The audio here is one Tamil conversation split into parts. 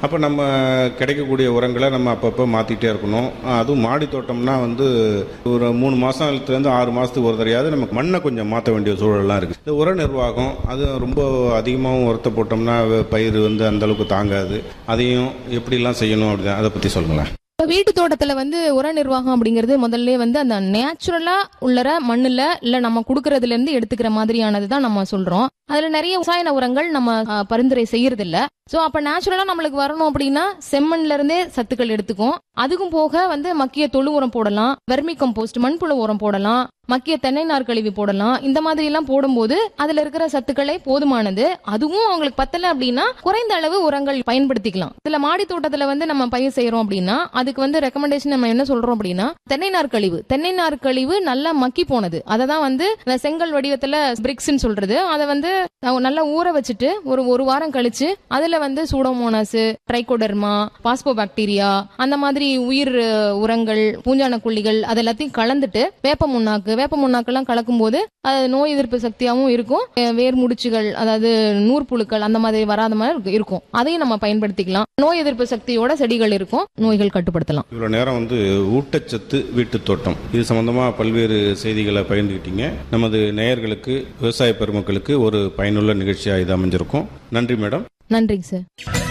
அப்போ நம்ம கிடைக்கக்கூடிய உரங்களை நம்ம அப்பப்போ மாற்றிட்டே இருக்கணும் அதுவும் மாடி தோட்டம்னா வந்து ஒரு மூணு மாதத்துலேருந்து ஆறு மாதத்துக்கு ஒரு தடையாவது நமக்கு மண்ணை கொஞ்சம் மாற்ற வேண்டிய சூழல்லாம் இருக்குது இந்த உர நிர்வாகம் அது ரொம்ப அதிகமாகவும் உரத்தை போட்டோம்னா பயிர் வந்து அந்த அளவுக்கு தாங்காது அதையும் எப்படிலாம் செய்யணும் அப்படி அதை பற்றி சொல்லுங்களேன் இப்ப வீட்டு தோட்டத்துல வந்து உர நிர்வாகம் அப்படிங்கிறது முதல்ல வந்து அந்த நேச்சுரலா உள்ளற மண்ணுல இல்ல நம்ம குடுக்கறதுல இருந்து எடுத்துக்கிற மாதிரியானது தான் நம்ம சொல்றோம் அதுல நிறைய ரசாயன உரங்கள் நம்ம ஆ, பரிந்துரை செய்யறது இல்ல சோ அப்ப நேச்சுரலா நம்மளுக்கு வரணும் அப்படின்னா செம்மண்ல இருந்தே சத்துக்கள் எடுத்துக்கும் அதுக்கும் போக வந்து மக்கிய தொழு உரம் போடலாம் வெர்மி கம்போஸ்ட் மண்புழு உரம் போடலாம் மக்கிய தென்னை நார் கழிவு போடலாம் இந்த மாதிரி எல்லாம் போடும்போது அதுல இருக்கிற சத்துக்களே போதுமானது அதுவும் அவங்களுக்கு பத்தல அப்படின்னா குறைந்த அளவு உரங்கள் பயன்படுத்திக்கலாம் இதுல மாடி தோட்டத்துல வந்து நம்ம பயிர் செய்யறோம் அப்படின்னா அதுக்கு வந்து ரெக்கமெண்டேஷன் நம்ம என்ன சொல்றோம் அப்படின்னா தென்னை நார் கழிவு தென்னை நார் கழிவு நல்லா மக்கி போனது அதை தான் வந்து இந்த செங்கல் வடிவத்துல பிரிக்ஸ்ன்னு சொல்றது அதை வந்து அவங்க நல்லா ஊற வச்சுட்டு ஒரு ஒரு வாரம் கழிச்சு அதுல வந்து சூடோமோனாஸ் ட்ரைகோடர்மா பாஸ்போ பாக்டீரியா அந்த மாதிரி உயிர் அஹ், உரங்கள் பூஞ்சான கொல்லிகள் அது எல்லாத்தையும் கலந்துட்டு வேப்ப முன்னாக்கு வேப்ப முன்னாக்கெல்லாம் கலக்கும் போது அது நோய் எதிர்ப்பு சக்தியாகவும் இருக்கும் அஹ், வேர் முடிச்சுகள் அதாவது நூற்புழுக்கள் அந்த மாதிரி வராத மாதிரி இருக்கு- இருக்கும் அதையும் நம்ம பயன்படுத்திக்கலாம் நோய் எதிர்ப்பு சக்தியோட செடிகள் இருக்கும் நோய்கள் கட்டுப்படுத்தலாம் இவ்வளோ நேரம் வந்து ஊட்டச்சத்து வீட்டுத் தோட்டம் இது சம்பந்தமாக பல்வேறு செய்திகளை பகிர்ந்துக்கிட்டீங்க நமது நேயர்களுக்கு விவசாய பெருமக்களுக்கு ஒரு பயனுள்ள நிகழ்ச்சியாக இது அமைஞ்சிருக்கும் நன்றி மேடம் நன்றிங்க சார்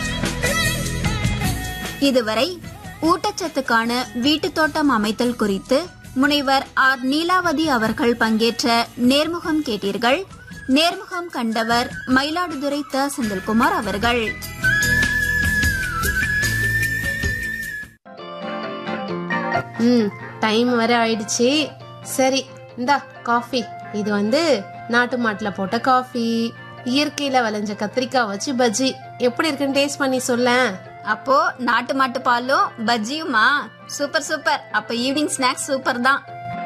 இதுவரை ஊட்டச்சத்துக்கான வீட்டுத் தோட்டம் அமைத்தல் குறித்து முனைவர் ஆர் நீலாவதி அவர்கள் பங்கேற்ற நேர்முகம் கேட்டீர்கள் நேர்முகம் கண்டவர் மயிலாடுதுறை த செந்தில்குமார் அவர்கள் ம் டைம் வர ஆயிடுச்சு சரி இந்தா காஃபி இது வந்து நாட்டு மாட்டுல போட்ட காஃபி இயற்கையில விளைஞ்ச கத்திரிக்காய் வச்சு பஜ்ஜி எப்படி இருக்குன்னு டேஸ்ட் பண்ணி சொல்லேன் அப்போ நாட்டு மாட்டு பாலும் பஜ்ஜியுமா சூப்பர் சூப்பர் அப்ப ஈவினிங் ஸ்நாக்ஸ் சூப்பர் தான்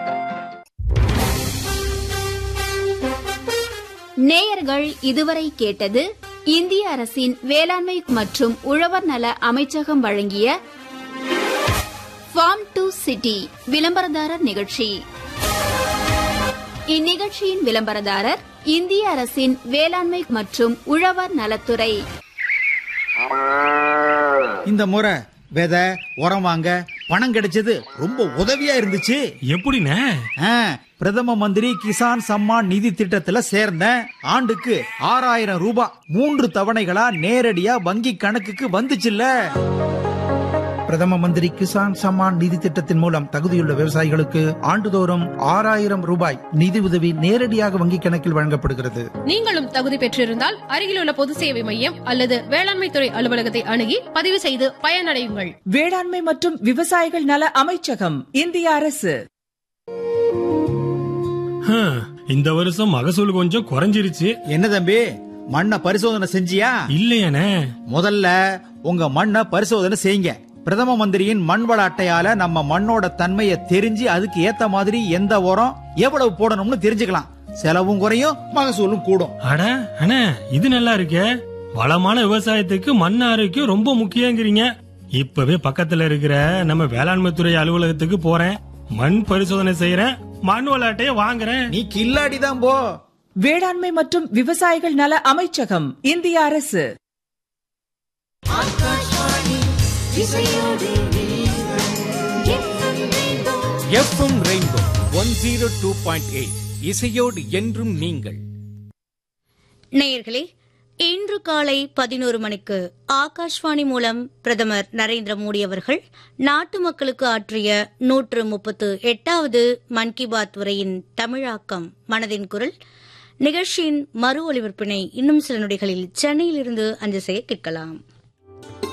நேயர்கள் இதுவரை கேட்டது இந்திய அரசின் வேளாண்மை மற்றும் உழவர் நல அமைச்சகம் வழங்கிய ஃபார்ம் டு சிட்டி விளம்பரதாரர் நிகழ்ச்சி இந்நிகழ்ச்சியின் விளம்பரதாரர் இந்திய அரசின் வேளாண்மை மற்றும் உழவர் நலத்துறை இந்த முறை விதை உரம் வாங்க பணம் கிடைச்சது ரொம்ப உதவியா இருந்துச்சு எப்படிண்ணே ஆ, பிரதம மந்திரி கிசான் சம்மான் நிதி திட்டத்துல சேர்ந்தேன் ஆண்டுக்கு ஆறாயிரம் ரூபாய் மூன்று தவணைகளா நேரடியா வங்கி கணக்குக்கு வந்துச்சுல்ல பிரதம மந்திரி கிசான் சம்மான் நிதி திட்டத்தின் மூலம் தகுதியுள்ள விவசாயிகளுக்கு ஆண்டுதோறும் ஆறாயிரம் ரூபாய் நிதி உதவி நேரடியாக வங்கிக் கணக்கில் வழங்கப்படுகிறது நீங்களும் தகுதி பெற்றிருந்தால் அருகிலுள்ள பொது சேவை மையம் அல்லது வேளாண்மை துறை அலுவலகத்தை அணுகி பதிவு செய்து பயனடையுங்கள் வேளாண்மை மற்றும் விவசாயிகள் நல அமைச்சகம் இந்திய அரசு ஹம், இந்த வருஷம் மகசூல் கொஞ்சம் குறைஞ்சிருச்சு என்ன தம்பி மண்ணை பரிசோதனை செஞ்சியா இல்லையானே முதல்ல உங்க மண்ணை பரிசோதனை செய்யுங்க பிரதம மந்திரியின் மண் வள அட்டையால நம்ம மண்ணோட தன்மையை தெரிஞ்சு அதுக்கு ஏத்த மாதிரி எந்த உரம் எவ்வளவு போடணும்னு தெரிஞ்சுக்கலாம் செலவும் குறையும் மகசூலும் கூடும் அட அண்ணே இது நல்லா இருக்கே வளமான விவசாயத்துக்கு மண் ஆரோக்கியம் ரொம்ப முக்கியங்கிறீங்க இப்பவே பக்கத்துல இருக்கிற நம்ம வேளாண்மை துறை அலுவலகத்துக்கு போறேன் மண் பரிசோதனை செய்யறேன் மண் விளையாட்டைய வாங்குறேன் நீ கில்லாடி தான் போ வேளாண்மை மற்றும் விவசாயிகள் நல அமைச்சகம் இந்திய அரசு FM Rainbow one zero two point eight இசையோடு என்றும் நீங்கள் நேயர்களே இன்று காலை பதினோரு மணிக்கு ஆகாஷ்வாணி மூலம் பிரதமர் நரேந்திர மோடி அவர்கள் நாட்டு மக்களுக்கு ஆற்றிய நூற்று முப்பத்து எட்டாவது மன் கி பாத் உரையின் தமிழாக்கம் மனதின் குரல் நிகழ்ச்சியின் மறு ஒலிபரப்பினை இன்னும் சில நொடிகளில் சென்னையிலிருந்து அஞ்சல் செய்ய கேட்கலாம்